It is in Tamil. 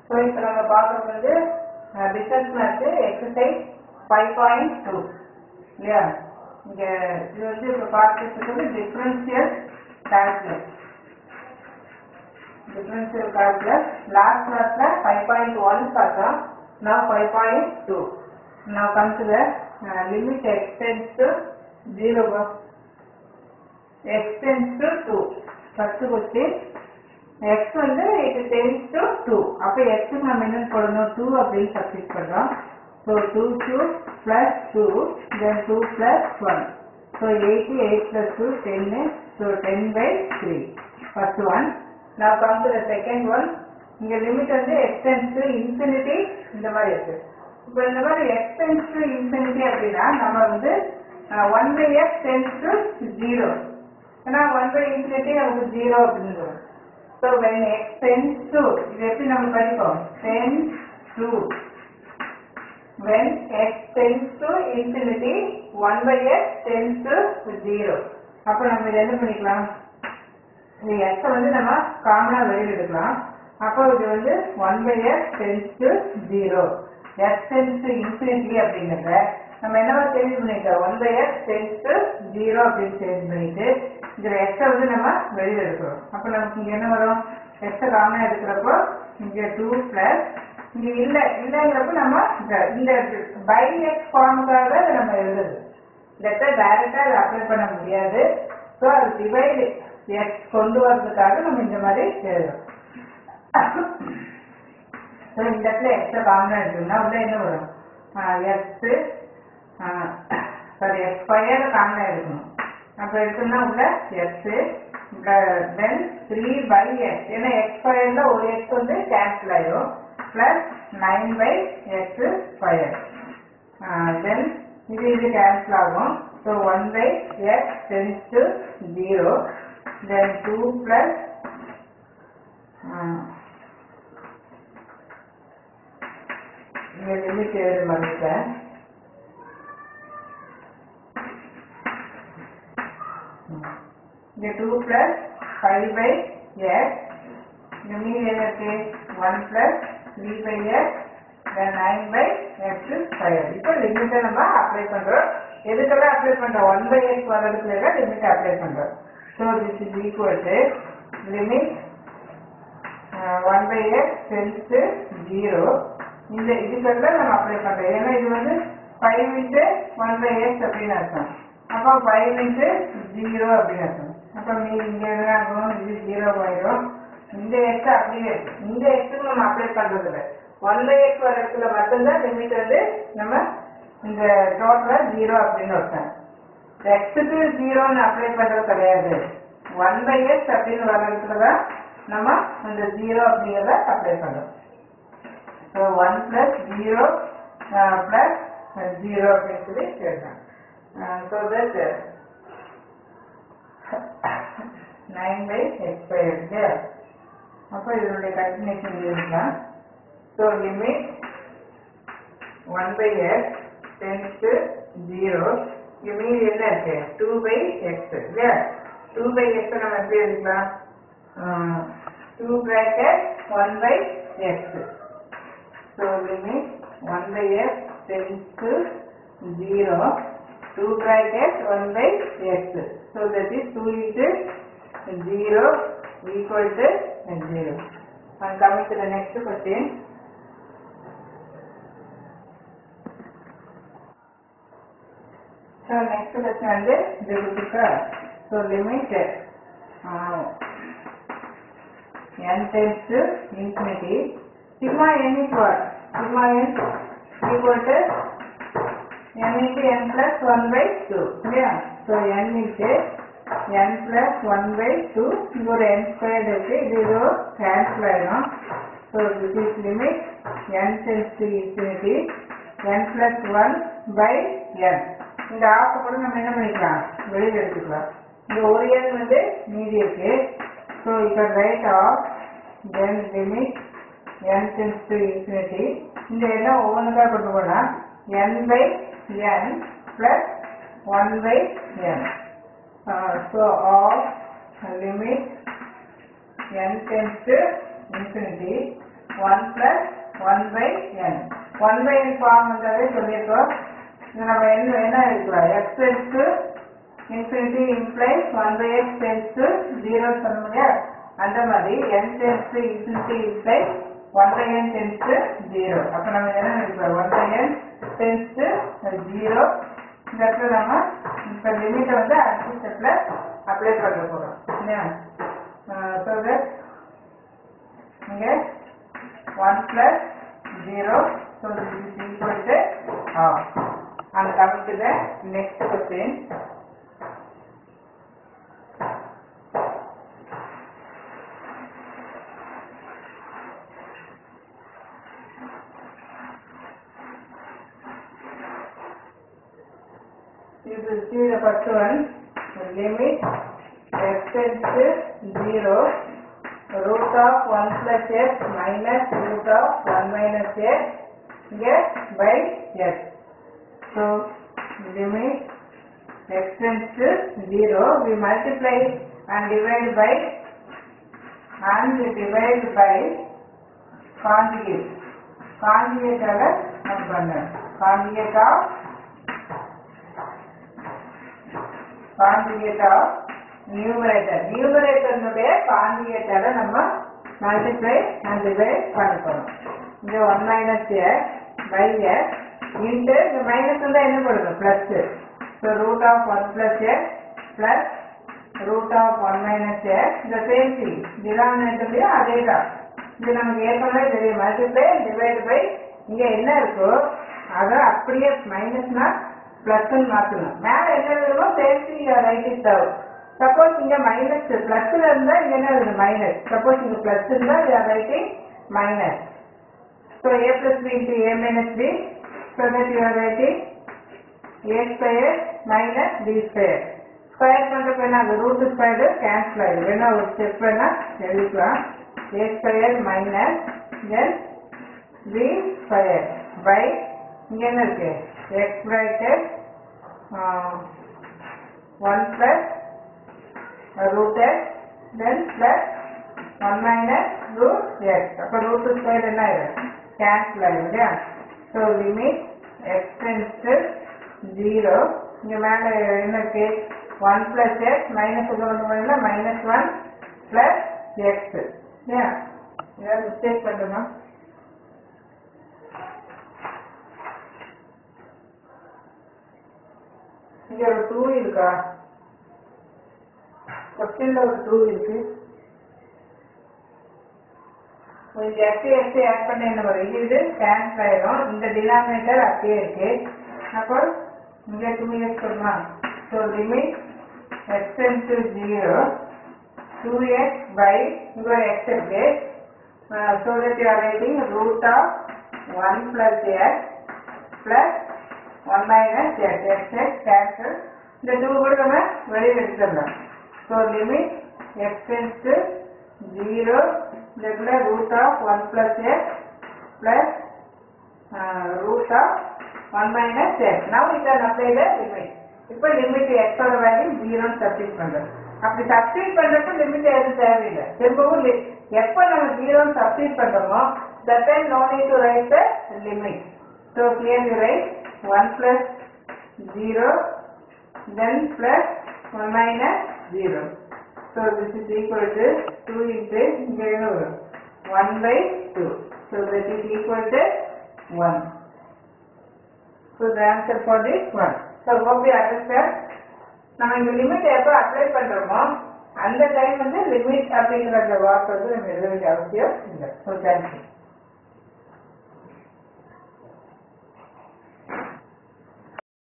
ஸோ இப்போ நம்ம பார்க்குறது வந்து business match exercise five point two இல்லையா இங்கே இது வந்து இப்போ பார்த்துட்டு வந்து differential calculus differential calculus last கிளாஸ்ல ஃபைவ் பாயிண்ட் ஒன் பார்த்தோம் now five point two now come to the uh, limit x tends to zero x tends to two first question x வந்து it tends to two அப்ப x க்கு நம்ம என்ன போடணும் டூ அப்படின்னு சப்ஸ்டிட் பண்றோம் so two cube plus two then two plus one so eight eight plus two ten so ten by three first one now come to the second one இங்க லிமிட் வந்து எக்ஸ்டென்ஸ் டு இன்ஃபினிட்டி இந்த மாதிரி இருக்கு இப்போ இந்த மாதிரி எக்ஸ்டென்ஸ் டு இன்ஃபினிட்டி அப்படின்னா நம்ம வந்து one by x tends to zero ஏன்னா ஒன் பை இன்ஃபினிட்டி நமக்கு ஜீரோ அப்படின்னு வரும் so when x tends to இது எப்படி நம்ம படிப்போம் tends to when x tends to infinity 1 by x tends to 0 அப்ப நம்ம இதை என்ன பண்ணிக்கலாம் இந்த x வந்து நம்ம காமனா வெளியில எடுக்கலாம் அப்போ இது வந்து 1 by x tends to 0 x tends to infinity அப்படிங்கறத நம்ம என்னவா சேஞ்ச் பண்ணிட்டோம் 1 by x tends to 0 அப்படின்னு சேஞ்ச் பண்ணிட்டு இதுல x அ வந்து நம்ம வெளியில எடுக்கிறோம் அப்ப நமக்கு இங்க என்ன வரும் x அ காமனா எடுக்கிறப்போ இங்க 2 பிளஸ் இங்க இல்ல இல்லங்கிறப்ப நம்ம இந்த- இந்த பை எக்ஸ் ஃபார்முக்காக அதை நம்ம எழுதுது இதை டைரக்டா அதை அப்ளை பண்ண முடியாது ஸோ அது டிவைடு எக்ஸ் கொண்டு வர்றதுக்காக நம்ம இந்த மாதிரி எழுதுறோம் ஸோ இந்த இடத்துல எக்ஸை காமனாக எடுத்தோம்னா உள்ள என்ன வரும் எக்ஸு சாரி எக்ஸ் ஸ்கொயர் காமனாக எடுக்கணும் அப்போ எடுத்தோம்னா உள்ள x then three by x ஏன்னா எக்ஸ் ஸ்கொயர்ல ஒரு எக்ஸ் வந்து கேன்சல் ஆயிடும் plus nine by x square then இது இது கேன்சல் ஆகும் so one by x tends to zero then two plus இங்கே லிமிட் எழுத மறந்துட்டேன் இங்கே two plus five by x இந்த மீன் என்ன இருக்கு one plus three by x then nine by x square இப்போ லிமிட்டை நம்ம அப்ளை பண்றோம் எதுக்கெல்லாம் அப்ளை பண்றோம் ஒன் பை எக்ஸ் வர்றதுக்கு எல்லாம் லிமிட் அப்ளை பண்றோம் so this is equal to limit one by x tends to zero இந்த இதுக்கெல்லாம் நம்ம அப்ளை பண்றோம் ஏன்னா இது வந்து five into one by x அப்படின்னு அர்த்தம் அப்போ ஃபைவ் இன்ட்டு ஜீரோ அப்படின்னு அர்த்தம் அப்போ மீ இங்கே என்ன ஆகும் இது ஜீரோ ஆயிடும் இந்த எக்ஸ் அப்படியே இருக்கு இந்த எக்ஸுக்கு நம்ம அப்ளை பண்றது இல்லை ஒன் பை எக்ஸ் வர இடத்துல மட்டும்தான் லிமிட் வந்து நம்ம இந்த டோட்டலா ஜீரோ அப்படின்னு அர்த்தம் எக்ஸுக்கு ஜீரோன்னு அப்ளை பண்றது கிடையாது ஒன் பை எக்ஸ் அப்படின்னு வர இடத்துல தான் நம்ம இந்த ஜீரோ அப்படிங்கிறத அப்ளை பண்றோம் so one plus zero plus zero அப்படின்னு சொல்லி எழுதலாம் so that nine by x ஸ்கொயருக்கு அப்போ இதனுடைய கண்டினியூஷன் எழுதலாம் so limit one by x tends to zero இங்கே மீதி என்ன இருக்கு டூ பை எக்ஸ் இல்லையா டூ பை எக்ஸ் நம்ம எப்படி எழுதிக்கலாம் two bracket one by x so limit one by x tends to zero two bracket one by x so that is two into zero equal to zero And coming to the next question. So next question வந்து இது கொடுத்துருக்கா so limit n tends to infinity sigma n is what sigma n equal to n into n plus 1 by 2 இல்லையா so n into n plus 1 by 2 இங்க ஒரு n squared இருக்கு இது இதோ cancel ஆயிடும் so this is limit n tends to infinity n plus 1 by n இந்த ஆஃப் கூட நம்ம என்ன பண்ணிக்கலாம் வெளியில் எடுத்துக்கலாம் இங்க ஒரு n வந்து மீதி இருக்கு ஸோ இப்போ write off then limit n tends to infinity இந்த எல்லாம் ஒவ்வொன்றுக்கா கொண்டு போனா n by n plus 1 by n uh, so of limit n tends to infinity one plus one by n one by n ஃபார்ம்ன்றதே சொல்லியிருக்கோம் இது நம்ம என்ன என்ன எடுக்கலாம் x tends to infinity implies one by x tends to zero சொன்னோம் இல்லையா அந்த மாதிரி n tends to infinity implies one by n tends to zero அப்போ நம்ம என்ன எடுக்கலாம் one by n tends to zero இந்த இடத்துல நம்ம இப்போ லிமிட்டை வந்து அடுத்த ஸ்டெப்பில் அப்ளை பண்ண போகிறோம் இல்லையா ஸோ தட் இங்கே one plus zero so this is equal to half and coming to the next question You will see the first one, limit x tends to 0, root of 1 plus x minus root of 1 minus x, get by x. So, limit x tends to 0, we multiply and divide by, and divide by conjugate. Conjugate ஆக நம்ம பண்ணணும். Conjugate of conjugate of numerator நியூமரேட்டர்னுடைய கான்ஜுகேட்டால நம்ம மல்டிப்ளை அண்ட் டிவைட் பண்ண போறோம் இங்க one minus x by x into இந்த மைனஸ் இருந்தால் என்ன பண்ணுங்க plus so root of one plus x plus root of one minus x இந்த சேம் திங் டினாமினேட்டர்லையும் அதே தான் இது நமக்கு ஏற்கனவே தெரியும் மல்டிப்ளை டிவைட் பை இங்க என்ன இருக்கோ அதை அப்படியே மைனஸ்னா பிளஸ் மாற்றணும் மேல என்ன எழுதணுமோ சேர்த்து ரைட் இட் டவுன் சப்போஸ் இங்க மைனஸ் பிளஸ்ல இருந்தா இங்க என்ன எழுதணும் மைனஸ் சப்போஸ் இங்க பிளஸ் இருந்தா writing minus so A plus B into A minus B so that you are writing A square minus B square square பண்றப்ப என்ன அது ரூட் ஸ்கொயர் கேன்சல் ஆயிடும் வேணா ஒரு ஸ்டெப் வேணா எழுதிக்கலாம் A square minus then B square by இங்க என்ன இருக்கு x bracket one plus root x then plus 1 minus root x அப்ப root ஸ்கொயர் என்ன ஆயிடும் கேன்சல் ஆயிடும் இல்லையா so limit x tends to 0 இங்க மேல என்ன இருக்கு 1 plus x மைனஸ் ஒன்று பண்ணல மைனஸ் ஒன் பிளஸ் எக்ஸ் இல்லையா ஏதாவது மிஸ்டேக் பண்ணுமா இங்க ஒரு டூ இருக்கா கொஸ்டின்ல ஒரு டூ இருக்கு இந்த எக்ஸ் எக்ஸ் ஆட் பண்ண என்ன வரும் இது கேன்சல் ஆயிடும் இந்த டினாமினேட்டர் அப்படியே இருக்கு அப்போ இங்க டூ எக்ஸ் சொல்லலாம் so limit x to zero two x by இங்க ஒரு எக்ஸ் இருக்கு so that you are writing root of one plus x plus one minus x x x cancel இந்த டூ கூட நம்ம வெளியில் எடுத்துடலாம் So limit x tends to 0 regular root of 1 plus x plus uh, root of 1 minus x. Now we can apply the limit. இப்போ லிமிட் x ஓட வேல்யூ ஜீரோன்னு சப்ஸ்டிட் பண்றோம் அப்படி சப்ஸ்டிட் பண்றப்ப லிமிட் எதுவும் தேவையில்லை திரும்பவும் li- எப்போ நம்ம ஜீரோன்னு சப்ஸ்டிட் பண்றோமோ that time no need to write the limit. So here you write 1 plus 0 then plus 1 minus 0. So this is equal to 2 into இங்க என்ன வரும் 1 by 2. So that is equal to 1. So the answer for this one. So hope you understand. நம்ம இந்த லிமிட் எப்போ அப்ளை பண்றோமோ அந்த டைம் வந்து லிமிட் அப்படிங்கிற அந்த வார்த்தை வந்து நம்ம எழுத வேண்டிய அவசியம் இல்லை ஸோ தேங்க்யூ